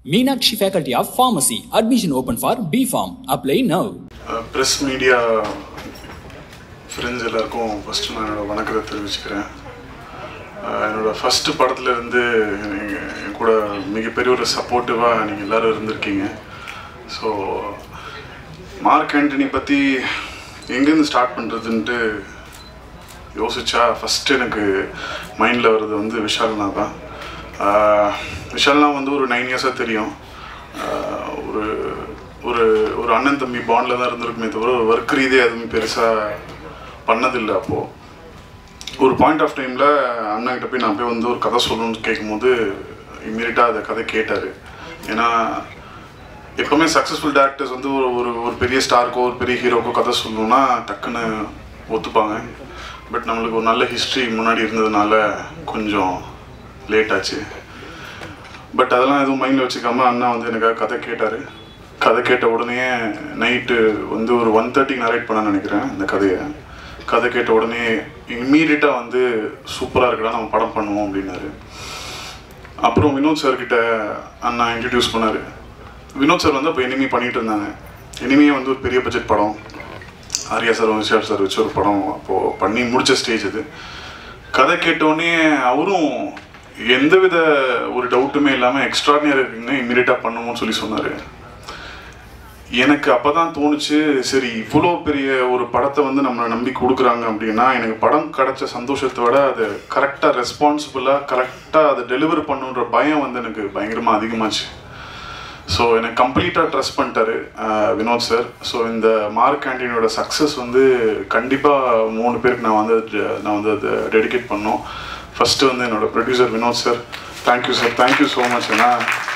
Meenakshi Faculty of Pharmacy. Admission open for B Farm. Apply now. Press media friends எல்லாருக்கும் first நான் என்னோடய வணக்கத்தை தெரிவிச்சுக்கிறேன் அஹ் என்னோட ஃபஸ்ட்டு படத்துலேருந்து நீங்கள் என் கூட மிகப்பெரிய ஒரு சப்போர்ட்டிவாக நீங்கள் எல்லோரும் இருந்திருக்கீங்க ஸோ மார்க் ஆண்டனி பற்றி எங்கேருந்து ஸ்டார்ட் பண்ணுறதுன்ட்டு யோசிச்சா ஃபஸ்ட்டு எனக்கு மைண்டில் வர்றது வந்து விஷால்னா தான் ஆஹ் விஷால்னா வந்து ஒரு நைன் இயர்ஸாக தெரியும் ஆஹ் ஒரு ஒரு ஒரு அண்ணன் தம்பி பாண்டில் தான் இருந்திருக்குமே தவிர ஒரு ஒர்க் ரீதியாக எதுவுமே பெருசாக பண்ணதில்லை அப்போது ஒரு பாயிண்ட் ஆஃப் டைமில் அண்ணன்கிட்ட போய் நான் போய் வந்து ஒரு கதை சொல்லணும்னு கேட்கும்போது இம்மீடியட்டாக அந்த கதை கேட்டார் ஏன்னா எப்போவுமே சக்ஸஸ்ஃபுல் டேரக்டர்ஸ் வந்து ஒரு ஒரு ஒரு பெரிய ஸ்டாருக்கோ ஒரு பெரிய ஹீரோக்கோ கதை சொல்லணும்னா டக்குன்னு ஒத்துப்பாங்க பட் நம்மளுக்கு ஒரு நல்ல ஹிஸ்ட்ரி முன்னாடி இருந்ததுனால கொஞ்சம் லேட் ஆச்சு பட் அதெல்லாம் எதுவும் மைண்டில் வச்சுக்காம அண்ணா வந்து எனக்காக கதை கேட்டார் கதை கேட்ட உடனே நைட்டு வந்து ஒரு ஒன் தேர்ட்டிக்கு நரேட் பண்ண நினைக்கிறேன் இந்த கதையை கதை கேட்ட உடனே இம்மீடியட்டாக வந்து சூப்பராக இருக்குடா நம்ம படம் பண்ணுவோம் அப்படின்னாரு அப்புறம் வினோத் சார் கிட்ட அண்ணா இன்ட்ரடியூஸ் பண்ணார் வினோத் சார் வந்து அப்போ எனிமி பண்ணிட்டு இருந்தாங்க எனிமியே வந்து ஒரு பெரிய பட்ஜெட் படம் ஆர்யா சார் விஷால் சார் வச்சு ஒரு படம் அப்போது பண்ணி முடிச்ச ஸ்டேஜ் இது கதை கேட்டோடனே அவரும் எந்தவித ஒரு டவுட்டுமே இல்லாமல் எக்ஸ்ட்ராடினியாக இருக்குங்க இம்மீடியட்டாக பண்ணுவோம்னு சொல்லி சொன்னார் எனக்கு அப்போ தான் தோணுச்சு சரி இவ்வளோ பெரிய ஒரு படத்தை வந்து நம்மளை நம்பி கொடுக்குறாங்க அப்படின்னா எனக்கு படம் கிடைச்ச சந்தோஷத்தை விட அது கரெக்டாக ரெஸ்பான்சிபிளாக கரெக்டாக அதை டெலிவர் பண்ணுன்ற பயம் வந்து எனக்கு பயங்கரமாக அதிகமாச்சு ஸோ எனக்கு கம்ப்ளீட்டாக ட்ரஸ்ட் பண்ணிட்டாரு அஹ், வினோத் சார் ஸோ இந்த மார்க் ஆண்டனியோட சக்ஸஸ் வந்து கண்டிப்பாக மூணு பேருக்கு நான் வந்து அது- நான் வந்து அதை டெடிகேட் பண்ணோம் ஃபஸ்ட்டு வந்து என்னோட producer Vinoth sir thank you sir thank you so much ஏன்னா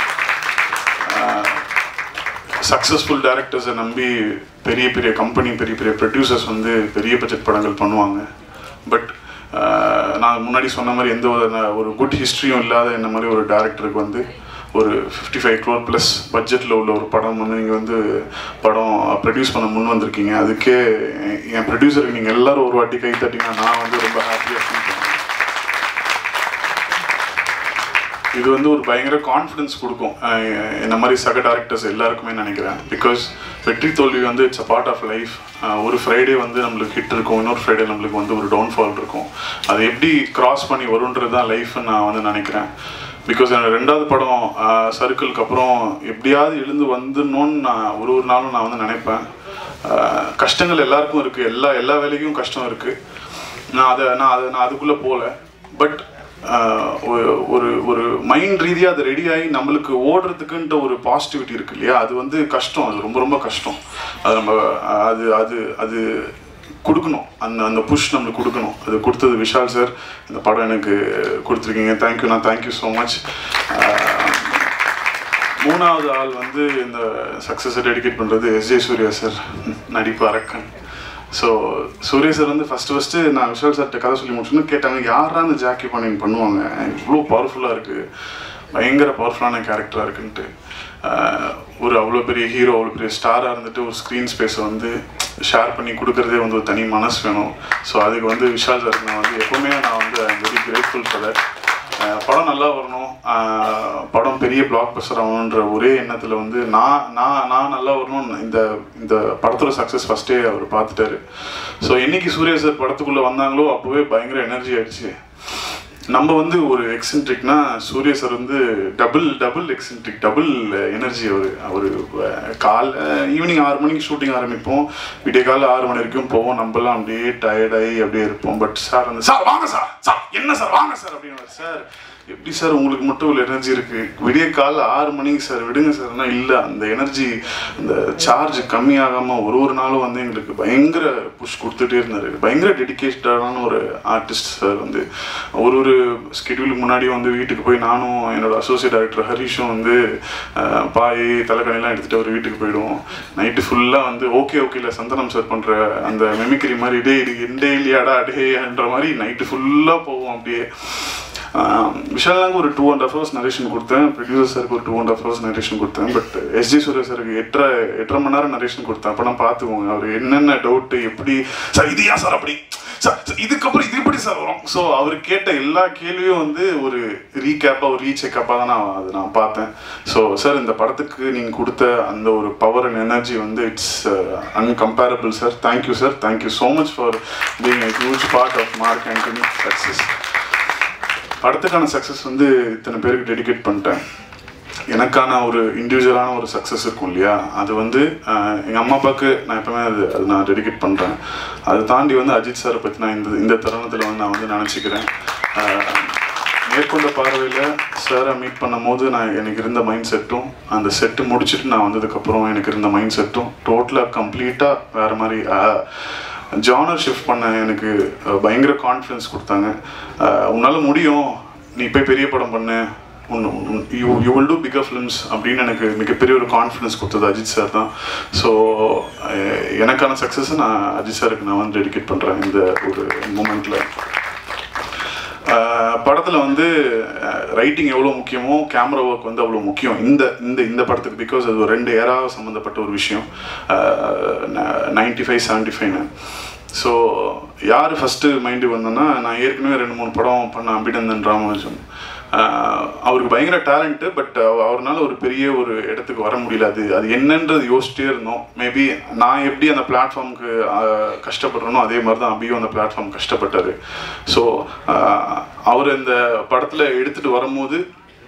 சக்ஸஸ்ஃபுல் டேரக்டர்ஸை நம்பி பெரிய பெரிய கம்பெனி பெரிய பெரிய ப்ரொடியூசர்ஸ் வந்து பெரிய பட்ஜெட் படங்கள் பண்ணுவாங்க பட் நான் முன்னாடி சொன்ன மாதிரி எந்த ஒரு ந- ஒரு குட் ஹிஸ்ட்ரியும் இல்லாத என்ன மாதிரி ஒரு டேரக்டருக்கு வந்து ஒரு ஃபிஃப்டி ஃபைவ் க்ரோர் ப்ளஸ் பட்ஜெட்டில் உள்ள ஒரு படம் வந்து நீங்கள் வந்து படம் ப்ரொடியூஸ் பண்ண முன் வந்திருக்கீங்க அதுக்கே என்- என் ப்ரொடியூசருக்கு நீங்கள் எல்லாரும் ஒரு வாட்டி கை தட்டிங்கன்னா நான் வந்து ரொம்ப ஹாப்பியாக ஃபீல் பண்ணுவேன் இது வந்து ஒரு பயங்கர கான்ஃபிடன்ஸ் கொடுக்கும் அஹ் இந்த மாதிரி சக டேரக்டர்ஸ் எல்லாருக்குமே நினைக்கிறேன் பிகாஸ் வெற்றி தோல்வி வந்து it's a part of life ஒரு ஃப்ரைடே வந்து நம்மளுக்கு ஹிட் இருக்கும் இன்னொரு ஃப்ரைடே நம்மளுக்கு வந்து ஒரு டவுன்ஃபால் இருக்கும் அது எப்படி கிராஸ் பண்ணி வருன்றது தான் லைஃப்னு நான் வந்து நினைக்கிறேன் பிகாஸ் என்னோட ரெண்டாவது படம் சர்க்கிளுக்கு அப்புறம் எப்படியாவது எழுந்து வந்துடணும்னு நான் ஒரு ஒரு நாளும் நான் வந்து நினைப்பேன் அஹ் கஷ்டங்கள் எல்லாருக்கும் இருக்குது எல்லா எல்லா வேலைக்கும் கஷ்டம் இருக்குது நான் அதை நான் அதை நான் அதுக்குள்ளே போகல பட் ஒரு ஒரு ஒரு மைண்ட் ரீதியாக அது ரெடி ஆகி நம்மளுக்கு ஓடுறதுக்குன்ற ஒரு பாசிட்டிவிட்டி இருக்கு இல்லையா அது வந்து கஷ்டம் அது ரொம்ப ரொம்ப கஷ்டம் அது நம்ம அது அது அது கொடுக்கணும் அந்த அந்த புஷ் நம்மளுக்கு கொடுக்கணும் அது கொடுத்தது விஷால் சார் இந்த படம் எனக்கு கொடுத்துருக்கீங்க தேங்க்யூ நான் தேங்க்யூ ஸோ மச் மூணாவது ஆள் வந்து இந்த சக்ஸஸை டெடிகேட் பண்ணுறது எஸ் ஜே சூர்யா சார் நடிப்பு அரக்கன் ஸோ சூர்யா சார் வந்து ஃபஸ்ட்டு ஃபஸ்ட்டு நான் விஷால் சார்கிட்ட கதை சொல்லி முடிச்சுன்னு கேட்டாங்க யாரா இந்த ஜாக்கி பண்ணிங் பண்ணுவாங்க இவ்வளோ பவர்ஃபுல்லாக இருக்குது பயங்கர பவர்ஃபுல்லான கேரக்டராக இருக்குன்ட்டு ஆஹ் ஒரு அவ்வளோ பெரிய ஹீரோ அவ்வளோ பெரிய ஸ்டாராக இருந்துட்டு ஒரு ஸ்க்ரீன் ஸ்பேஸை வந்து ஷேர் பண்ணி கொடுக்குறதே வந்து ஒரு தனி மனசு வேணும் ஸோ அதுக்கு வந்து விஷால் சார் நான் வந்து எப்போவுமே நான் வந்து I'm very grateful for that uh படம் நல்லா வரணும் அஹ் படம் பெரிய பிளாக் பஸ்டர் ஆகணுன்ற ஒரே எண்ணத்தில் வந்து நான் நான் நான் நல்லா வரணும் இந்த இந்த படத்தோட சக்ஸஸ் ஃபஸ்ட்டே அவர் பார்த்துட்டாரு ஸோ என்னைக்கு சூர்யா சார் படத்துக்குள்ளே வந்தாங்களோ அப்போவே பயங்கர எனர்ஜி ஆயிடுச்சு நம்ம வந்து ஒரு எக்ஸென்ட்ரிக்னா சூர்யா சார் வந்து double double eccentric double energy அவர் அவர் கால் ஈவினிங் ஆறு மணிக்கு ஷூட்டிங் ஆரம்பிப்போம் விடிய காலை ஆறு மணி வரைக்கும் போவோம் நம்மலாம் அப்படியே டயர்டாகி அப்படியே இருப்போம் பட் சார் வந்து சார் வாங்க சார் சார் என்ன சார் வாங்க சார் அப்படின்னு சார் எப்படி சார் உங்களுக்கு மட்டும் இவ்வளோ எனர்ஜி இருக்கு விடிய காலைல ஆறு மணிக்கு சார் விடுங்க சார்னா இல்லை அந்த எனர்ஜி அந்த சார்ஜ் கம்மியாகாமல் ஒரு ஒரு நாளும் வந்து எங்களுக்கு பயங்கர புஷ் கொடுத்துட்டே இருந்தார் பயங்கர டெடிக்கேட்டடான ஒரு ஆர்டிஸ்ட் சார் வந்து ஒரு ஒரு ஸ்கெடியூலுக்கு முன்னாடியும் வந்து வீட்டுக்கு போய் நானும் என்னோட அசோசியேட் டைரக்டர் ஹரிஷும் வந்து அஹ், பாய் தலைக்கணிலாம் எடுத்துகிட்டு அவர் வீட்டுக்கு போயிடுவோம் நைட்டு ஃபுல்லாக வந்து ஓகே ஓகே இல்லை சந்தனம் சார் பண்ணுற அந்த மெமிக்ரி மாதிரி டே இது எண்டே இல்லையாடா டேன்ற மாதிரி நைட்டு ஃபுல்லாக போவோம் அப்படியே விஷாலாங்க ஒரு two and half hours narration கொடுத்தேன் ப்ரொடியூசர் சாருக்கு ஒரு two and half hours narration கொடுத்தேன் பட் எஸ்ஜி சூர்யா சாருக்கு எட்டரை எட்டரை மணி நேரம் நரேஷன் கொடுத்தேன் அப்போலாம் பார்த்துக்கோங்க அவர் என்னென்ன டவுட்டு எப்படி சார் இது ஏன் சார் அப்படி சார் சார், இதுக்கப்புறம் இது எப்படி சார் வரும் ஸோ அவர் கேட்ட எல்லா கேள்வியும் வந்து ஒரு ரீகேப்பாக ஒரு ரீசெக்கப்பாக தான் நான் அது நான் பார்த்தேன் ஸோ சார் இந்த படத்துக்கு நீங்கள் கொடுத்த அந்த ஒரு பவர் அண்ட் எனர்ஜி வந்து it's uncomparable sir thank you sir thank you so much for being a huge part of Mark Antony success படத்துக்கான சக்ஸஸ் வந்து இத்தனை பேருக்கு டெடிகேட் பண்ணிட்டேன் எனக்கான ஒரு இண்டிவிஜுவலான ஒரு சக்ஸஸ் இருக்கும் இல்லையா அது வந்து ஆஹ், எங்க அம்மா அப்பாவுக்கு நான் எப்பவுமே அது அது நான் டெடிகேட் பண்றேன் அதை தாண்டி வந்து அஜித் சாரை பத்தி நான் இந்த இந்த தருணத்தில் வந்து நான் வந்து நினச்சிக்கிறேன் மேற்கொண்ட பார்வையில் சாரை மீட் பண்ணும்போது நான் எனக்கு இருந்த மைண்ட் செட்டும் அந்த செட்டு முடிச்சுட்டு நான் வந்ததுக்கப்புறம் எனக்கு இருந்த மைண்ட் செட்டும் டோட்டலாக கம்ப்ளீட்டாக வேறு மாதிரி ஜானர் ஷிஃப்ட் பண்ண எனக்கு அஹ், பயங்கர கான்ஃபிடன்ஸ் கொடுத்தாங்க அஹ், உன்னால முடியும் நீ போய் பெரிய படம் பண்ணு you you will do bigger films அப்படின்னு எனக்கு மிகப்பெரிய ஒரு கான்ஃபிடன்ஸ் கொடுத்தது அஜித் சார் தான் ஸோ எனக்கான சக்ஸஸை நான் அஜித் சாருக்கு நான் வந்து டெடிகேட் பண்ணுறேன் இந்த ஒரு மூமெண்ட்டில் படத்தில் வந்து ரைட்டிங் எவ்வளோ முக்கியமோ கேமரா ஒர்க் வந்து அவ்வளோ முக்கியம் இந்த இந்த இந்த படத்துக்கு பிகாஸ் அது ஒரு ரெண்டு ஏரா சம்மந்தப்பட்ட ஒரு விஷயம் நைன்டி ஃபைவ் செவன்ட்டி ஃபைவ்னு ஸோ யார் ஃபஸ்ட்டு மைண்டு வந்தோன்னா நான் ஏற்கனவே ரெண்டு மூணு படம் பண்ண அபிநந்தன் ராமராஜன் ஆஹ் அவருக்கு பயங்கர டேலண்ட்டு பட் அவர்னால ஒரு பெரிய ஒரு இடத்துக்கு வர முடியல அது அது என்னன்றது யோசிச்சிட்டே இருந்தோம் மேபி நான் எப்படி அந்த பிளாட்ஃபார்முக்கு கஷ்டப்படுறேனோ அதே மாதிரி தான் அபியும் அந்த பிளாட்ஃபார்ம் கஷ்டப்பட்டாரு ஸோ அவர் இந்த படத்தில் எடுத்துகிட்டு வரும்போது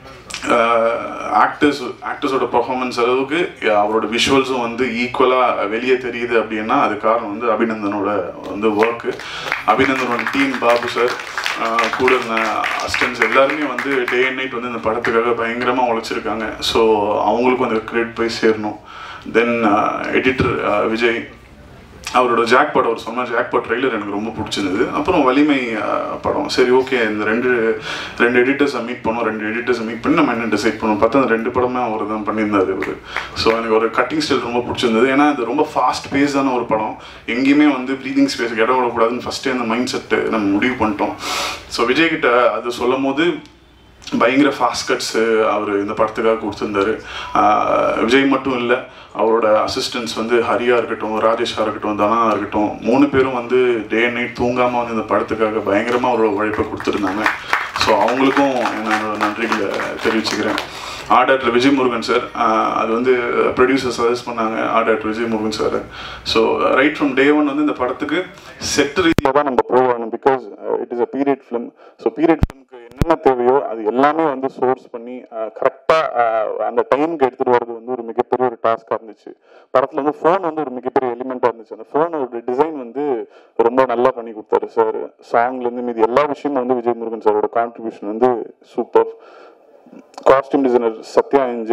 ஆக்டர்ஸ் ஆக்டர்ஸோட பர்ஃபார்மன்ஸ் அளவுக்கு அவரோட விஷுவல்ஸும் வந்து ஈக்குவலாக வெளியே தெரியுது அப்படின்னா அது காரணம் வந்து அபிநந்தனோட வந்து ஒர்க்கு அபிநந்தனோட டீம் பாபு சார் கூட இருந்த அசிஸ்டன்ஸ் எல்லாருமே வந்து டே அண்ட் நைட் வந்து இந்த படத்துக்காக பயங்கரமாக உழைச்சிருக்காங்க ஸோ அவங்களுக்கும் அந்த கிரெடிட் போய் சேரணும் தென் எடிட்டர் விஜய் அவரோட ஜாக்பாட் அவர் சொன்ன ஜாக்பாட் ட்ரெய்லர் எனக்கு ரொம்ப பிடிச்சிருந்தது அப்புறம் வலிமை அஹ், படம் சரி ஓகே இந்த ரெண்டு ரெண்டு எடிட்டர்ஸை மீட் பண்ணோம் ரெண்டு எடிட்டர்ஸை மீட் பண்ணி நம்ம என்ன டிசைட் பண்ணோம் பார்த்தா அந்த ரெண்டு படமே அவர் தான் பண்ணியிருந்தாரு இவர் ஸோ எனக்கு ஒரு கட்டிங் ஸ்டைல் ரொம்ப பிடிச்சிருந்தது ஏன்னா இது ரொம்ப ஃபாஸ்ட் பேஸ்டான ஒரு படம் எங்கேயுமே வந்து ப்ரீதிங் ஸ்பேஸ்க்கு இடம் விடக்கூடாதுன்னு ஃபஸ்ட்டே அந்த மைண்ட் செட்டு நம்ம முடிவு பண்ணிட்டோம் ஸோ விஜய் கிட்ட அது சொல்லும் போது பயங்கர ஃபாஸ்ட் கட்ஸு அவர் இந்த படத்துக்காக கொடுத்துருந்தாரு ஆஹ் விஜய் மட்டும் இல்லை அவரோட அசிஸ்டன்ஸ் வந்து ஹரியா இருக்கட்டும் ராஜேஷா இருக்கட்டும் தனா இருக்கட்டும் மூணு பேரும் வந்து டே அண்ட் நைட் தூங்காமல் வந்து இந்த படத்துக்காக பயங்கரமாக அவரோட உழைப்பை கொடுத்துருந்தாங்க ஸோ அவங்களுக்கும் என்னோட நன்றிகளை தெரிவிச்சுக்கிறேன் ஆர்டர் விஜய் முருகன் சார் அது வந்து ப்ரொடியூசர் சஜஸ்ட் பண்ணாங்க ஆர்டர் Vijay Murugan sir so right from day one வந்து இந்த படத்துக்கு செட் ரீதியாக தான் நம்ம போகணும் because it is a period film so period ஃபிலிம்க்கு என்னென்ன தேவையோ அது எல்லாமே வந்து சோர்ஸ் பண்ணி கரெக்டாக அந்த டைமுக்கு எடுத்துகிட்டு வர்றது வந்து ஒரு மிகப்பெரிய ஒரு டாஸ்காக இருந்துச்சு படத்தில் வந்து ஃபோன் வந்து ஒரு மிகப்பெரிய எலிமெண்ட்டாக இருந்துச்சு அந்த ஃபோனோட டிசைன் வந்து ரொம்ப நல்லா பண்ணி கொடுத்தாரு சார் சாங்லேருந்து மீதி எல்லா விஷயமும் வந்து விஜய் முருகன் சாரோட கான்ட்ரிபியூஷன் வந்து சூப்பர் காஸ்டியூம் டிசைனர் சத்யா எஞ்சு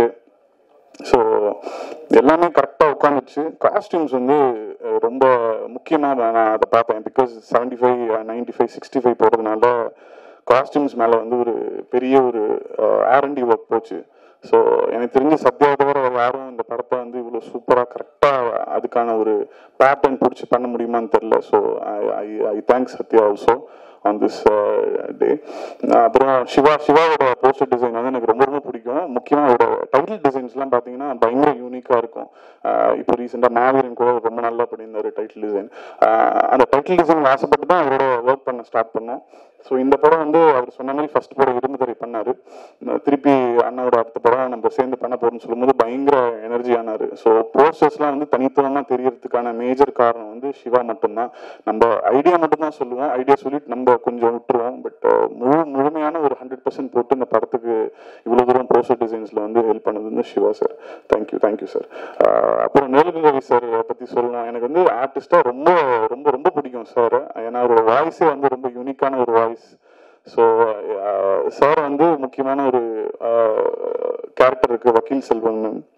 ஸோ எல்லாமே கரெக்டாக உட்காந்துச்சு காஸ்டியூம்ஸ் வந்து அஹ், ரொம்ப முக்கியமாக நான் அதை பார்ப்பேன் because seventy five ninety five sixty five போகிறதுனால காஸ்டியூம்ஸ் மேலே வந்து ஒரு பெரிய ஒரு ஆர்என்டி ஒர்க் போச்சு ஸோ எனக்கு தெரிஞ்சு சத்யா தவிர வேற யாரும் இந்த படத்தை வந்து இவ்வளோ சூப்பராக கரெக்டாக அதுக்கான ஒரு பேட்டர்ன் பிடிச்சி பண்ண முடியுமான்னு தெரில so I I thanks Sathya also on this day அப்புறம் சிவா சிவாவோட போஸ்டர் டிசைன் வந்து எனக்கு ரொம்ப ரொம்ப பிடிக்கும் முக்கியமாக அவரோட டைட்டில் டிசைன்ஸ்லாம் பார்த்தீங்கன்னா பயங்கர யூனிக்காக இருக்கும் ஆஹ் இப்போ ரீசெண்டாக மாவீரன் கூட ரொம்ப நல்லா பண்ணியிருந்தாரு டைட்டில் டிசைன் அந்த டைட்டில் டிசைன் ஆசைப்பட்டு தான் அவரோட ஒர்க் பண்ண ஸ்டார்ட் பண்ணோம் ஸோ இந்த படம் வந்து அவர் சொன்ன மாதிரி ஃபர்ஸ்ட் படம் இரும்புதரை பண்ணாரு அஹ் திருப்பி அண்ணாவோட அடுத்த படம் நம்ம சேர்ந்து பண்ண போறோம்னு சொல்லும்போது பயங்கர எனர்ஜி ஆனாரு ஸோ போஸ்டர்ஸ்லாம் வந்து தனித்துவமா தெரியறதுக்கான மேஜர் காரணம் வந்து சிவா மட்டும்தான் நம்ம ஐடியா மட்டும்தான் சொல்லுவோம் ஐடியா சொல்லிட்டு நம்ம கொஞ்சம் விட்டுருவோம் பட் முழு முழுமையான ஒரு ஹண்ட்ரட் பர்சன்ட் போட்டு இந்த படத்துக்கு இவ்வளோ தூரம் போஸ்டர் டிசைன்ஸ்ல வந்து ஹெல்ப் பண்ணது வந்து Siva sir thank you thank you sir அப்புறம் நேருக்கு ரவி சார் பத்தி சொல்லணும் எனக்கு வந்து ஆர்டிஸ்டா ரொம்ப ரொம்ப ரொம்ப பிடிக்கும் சார் ஏன்னா அவரோட வாய்ஸே வந்து ரொம்ப யூனிக்கான ஒரு வாய்ஸ் ஸோ சார் வந்து முக்கியமான ஒரு கேரக்டர் இருக்கு வக்கீல் செல்வன்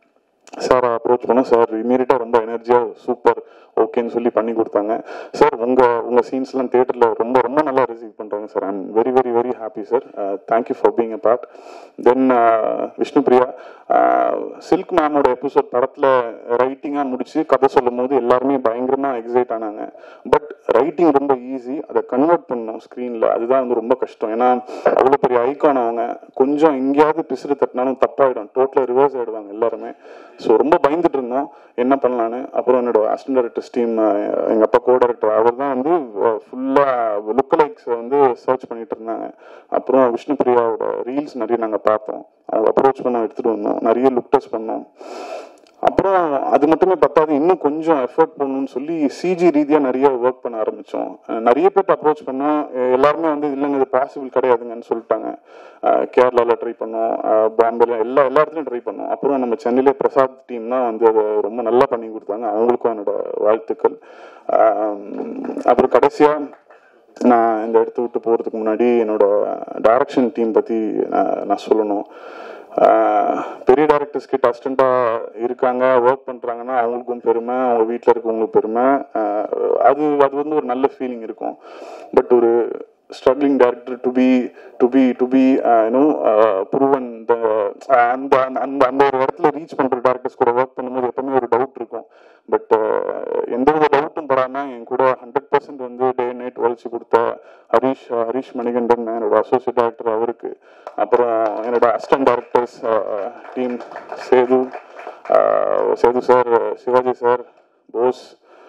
சார் அப்ரோச் பண்ணோம் சார் இமீடியட்டாக ரொம்ப எனர்ஜியாக சூப்பர் ஓகேன்னு சொல்லி பண்ணி கொடுத்தாங்க சார் உங்கள் உங்கள் சீன்ஸ்லாம் தேட்டரில் ரொம்ப ரொம்ப நல்லா ரிசீவ் பண்ணுறாங்க sir I'm very very very happy sir thank you for being a part then Vishnupriya Silk மேமோட எபிசோட் படத்தில் ரைட்டிங்காக முடிச்சு கதை சொல்லும் போது எல்லாருமே பயங்கரமாக எக்ஸைட் ஆனாங்க பட் ரைட்டிங் ரொம்ப ஈஸி அதை கன்வெர்ட் பண்ணணும் ஸ்க்ரீனில் அதுதான் வந்து ரொம்ப கஷ்டம் ஏன்னா அவ்வளோ பெரிய ஐக்கான் அவங்க கொஞ்சம் எங்கேயாவது பிசுறு தட்டினாலும் தப்பாயிடும் டோட்டலாக ரிவர்ஸ் ஆயிடுவாங்க எல்லாருமே ஸோ ரொம்ப பயந்துட்டு இருந்தோம் என்ன பண்ணலான்னு அப்புறம் என்னோட அசிஸ்டன்ட் டைரக்டர்ஸ் டீம் எங்கள் அப்பா கோ டைரக்டர் அவர் தான் வந்து ஃபுல்லாக லுக் லைக்ஸ் வந்து சர்ச் பண்ணிட்டு இருந்தாங்க அப்புறம் விஷ்ணுபிரியாவோட ரீல்ஸ் நிறைய நாங்கள் பார்த்தோம் அவங்க அப்ரோச் பண்ண எடுத்துகிட்டு வந்தோம் நிறைய லுக் டெஸ்ட் பண்ணோம் அப்புறம் அது மட்டுமே பத்தாது இன்னும் கொஞ்சம் எஃபர்ட் பண்ணணும்னு சொல்லி சிஜி ரீதியாக நிறைய ஒர்க் பண்ண ஆரம்பித்தோம் நிறைய பேர்ட்ட அப்ரோச் பண்ணோம் அஹ் எல்லாருமே வந்து இல்லைங்க இது பாசிபிள் கிடையாதுங்கன்னு சொல்லிட்டாங்க அஹ் கேரளாவில் ட்ரை பண்ணோம் அஹ் பாம்பேல எல்லா எல்லா இடத்துலையும் ட்ரை பண்ணோம் அப்புறம் நம்ம சென்னையிலே பிரசாத் டீம் தான் வந்து அதை ரொம்ப நல்லா பண்ணி கொடுத்தாங்க அவங்களுக்கும் என்னோட வாழ்த்துக்கள் அஹ் அப்புறம் கடைசியாக நான் இந்த இடத்த விட்டு போகிறதுக்கு முன்னாடி என்னோட டைரக்ஷன் டீம் பற்றி நான் சொல்லணும் ஆஹ் பெரிய டேரக்டர்ஸ் கிட்ட அசிஸ்டண்டாக இருக்காங்க ஒர்க் பண்ணுறாங்கன்னா அவங்களுக்கும் பெருமை அவங்க வீட்டில் இருக்கவங்களுக்கு பெருமை ஆஹ் அது அது வந்து ஒரு நல்ல ஃபீலிங் இருக்கும் பட் ஒரு struggling director to be to be to be you know proven அந்த அந்த அந்த ஒரு இடத்துல ரீச் பண்ணுற டேரக்டர்ஸ் கூட ஒர்க் பண்ணும்போது எப்பவுமே ஒரு டவுட் இருக்கும் பட் எந்த ஒரு டவுட்டும் படாம என் கூட ஹண்ட்ரட் பர்சன்ட் வந்து டே நைட் உழைச்சி கொடுத்த ஹரிஷ் ஹரிஷ் மணிகண்டன் என்னோட அசோசியேட் டைரக்டர் அவருக்கு அப்புறம் என்னோட அசிஸ்டன்ட் டைரக்டர்ஸ் டீம் சேது அஹ், சேது சார் சிவாஜி சார் போஸ்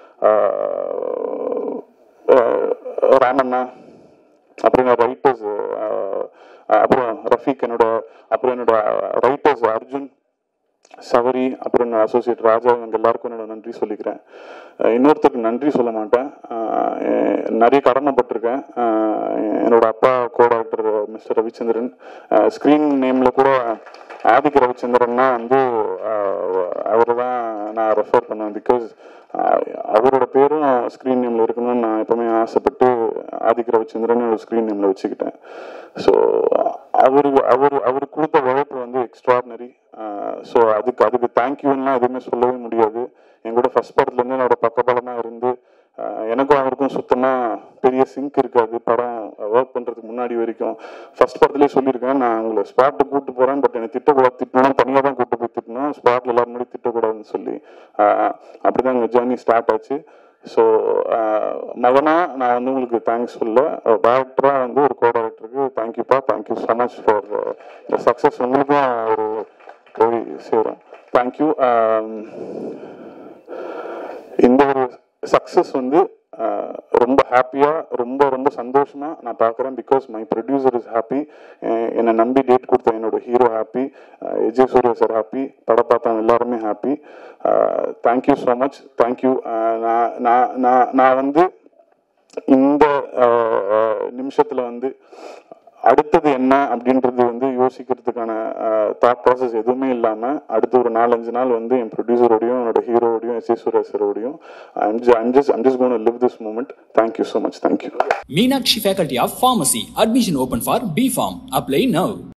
அஹ், அஹ், ராமண்ணா அப்புறம் என்னோட ரைட்டர்ஸ் அப்புறம் ரஃபீக் என்னோட அப்புறம் என்னோட ரைட்டர்ஸ் அர்ஜுன் சவரி அப்புறம் என்னோட அசோசியேட் ராஜா இவங்க எல்லாருக்கும் என்னோட நன்றி சொல்லிக்கிறேன் அஹ் இன்னொருத்தருக்கு நன்றி சொல்ல மாட்டேன் அஹ் எ- நிறைய கடமைப்பட்டிருக்கேன் அஹ் என்னோட அப்பா co doctor mister Ravichandran screen நேமில் கூட ஆதிக்க ரவிச்சந்திரன்னா வந்து அவரை தான் நான் ரெஃபர் பண்ணுவேன் பிகாஸ் அவரோட பேரும் ஸ்க்ரீன் நேமில் இருக்கணும்னு நான் எப்பவுமே ஆசைப்பட்டு ஆதிக்க ரவிச்சந்திரன் ஒரு ஸ்க்ரீன் நேமில் வச்சுக்கிட்டேன் ஸோ அவர் அவர் அவர் கொடுத்த உழைப்பு வந்து எக்ஸ்ட்ராடினரி ஸோ அதுக்கு அதுக்கு தேங்க்யூலாம் எதுவுமே சொல்லவே முடியாது என் கூட ஃபர்ஸ்ட் படத்துலேருந்து என்னோட பக்கபலமாக இருந்து ஆஹ் எனக்கும் அவருக்கும் சுத்தமாக பெரிய சிங்க் இருக்காது படம் ஒர்க் பண்ணுறதுக்கு முன்னாடி வரைக்கும் ஃபர்ஸ்ட் படத்துலேயே சொல்லியிருக்கேன் நான் உங்களை ஸ்பாட்டு கூப்பிட்டு போகிறேன் பட் என்னை திட்டக்கூடாது திட்டணும் தனியாக தான் கூப்பிட்டு போய் திட்டணும் ஸ்பாட்டில் எல்லாரும் முன்னாடி திட்டக்கூடாதுன்னு சொல்லி ஆஹ் அப்படிதான் எங்கள் ஜேர்னி ஸ்டார்ட் ஆச்சு ஸோ மகனா நான் வந்து உங்களுக்கு தேங்க்ஸ் சொல்ல டேரக்டராக வந்து ஒரு கோ டேரக்டருக்கு தேங்க்யூப்பா தேங்க்யூ ஸோ மச் ஃபார் இந்த சக்ஸஸ் உங்களுக்கும் ஒரு போய் சேரும் தேங்க்யூ இந்த ஒரு சக்ஸஸ் வந்து ஆஹ், ரொம்ப ஹாப்பியாக ரொம்ப ரொம்ப சந்தோஷமா நான் பார்க்குறேன் because my producer is happy என்னை நம்பி டேட் கொடுத்த என்னோட hero happy Vijay Suryah sir happy படம் பார்த்தவங்க எல்லாருமே happy thank you so much thank you நான் நான் நான் நான் வந்து இந்த நிமிஷத்தில் வந்து அடுத்தது என்ன அப்படின்றது வந்து யோசிக்கிறதுக்கான தாட் ப்ராசஸ் எதுவுமே இல்லாமல் அடுத்து ஒரு நாலஞ்சு நாள் வந்து என் ப்ரொடியூசரோடையும் என்னோட ஹீரோடையும் எஸ் எஸ் சரோடையும் I'm just I'm just gonna live this moment thank you so much thank you Meenakshi Faculty of Pharmacy. Admission open for B Farm. Apply now.